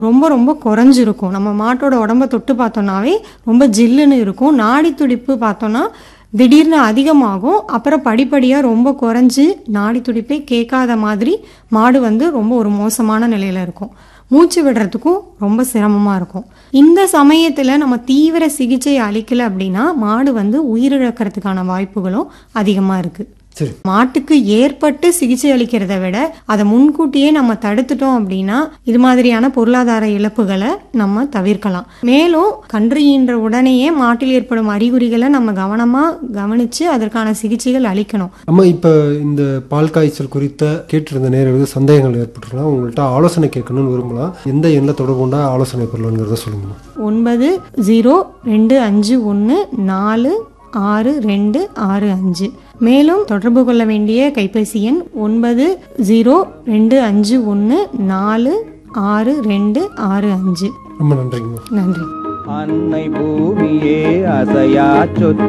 ரொம்ப ரொம்ப குறைஞ்சிருக்கும் நம்ம மாட்டோட உடம்ப தொட்டு பார்த்தோம்னாவே ரொம்ப ஜில்லுன்னு இருக்கும் நாடி துடிப்பு பார்த்தோம்னா திடீர்னு அதிகமாகும் அப்புறம் படிப்படியாக ரொம்ப குறைஞ்சு நாடி துடிப்பே கேட்காத மாதிரி மாடு வந்து ரொம்ப ஒரு மோசமான நிலையில இருக்கும் மூச்சு விடுறதுக்கும் ரொம்ப சிரமமாக இருக்கும் இந்த சமயத்தில் நம்ம தீவிர சிகிச்சை அளிக்கல அப்படின்னா மாடு வந்து உயிரிழக்கிறதுக்கான வாய்ப்புகளும் அதிகமாக இருக்குது சரி மாட்டுக்கு ஏற்பட்டு சிகிச்சை அளிக்கிறதை விட அதை முன்கூட்டியே நம்ம தடுத்துட்டோம் அப்படின்னா இது மாதிரியான பொருளாதார இழப்புகளை நம்ம தவிர்க்கலாம் மேலும் கன்று ஈன்ற உடனேயே மாட்டில் ஏற்படும் அறிகுறிகளை நம்ம கவனமா கவனிச்சு அதற்கான சிகிச்சைகள் அளிக்கணும் அம்மா இப்போ இந்த பால் காய்ச்சல் குறித்த கேட்டிருந்த நேரம் சந்தேகங்கள் ஏற்பட்டுருக்கலாம் உங்கள்கிட்ட ஆலோசனை கேட்கணும்னு விரும்பலாம் எந்த எண்ணில் தொடர்பு கொண்டா ஆலோசனை பெறலாங்கிறத சொல்லுங்கம்மா ஒன்பது ஜீரோ ரெண்டு அஞ்சு ஒன்று நாலு ஆறு ரெண்டு ஆறு அஞ்சு மேலும் தொடர்பு கொள்ள வேண்டிய கைபேசி எண் ஒன்பது ஜீரோ ரெண்டு அஞ்சு ஒன்று நாலு ஆறு ரெண்டு ஆறு அஞ்சு ரொம்ப நன்றிங்கம்மா நன்றி அன்னை பூமியே அசையா சொத்து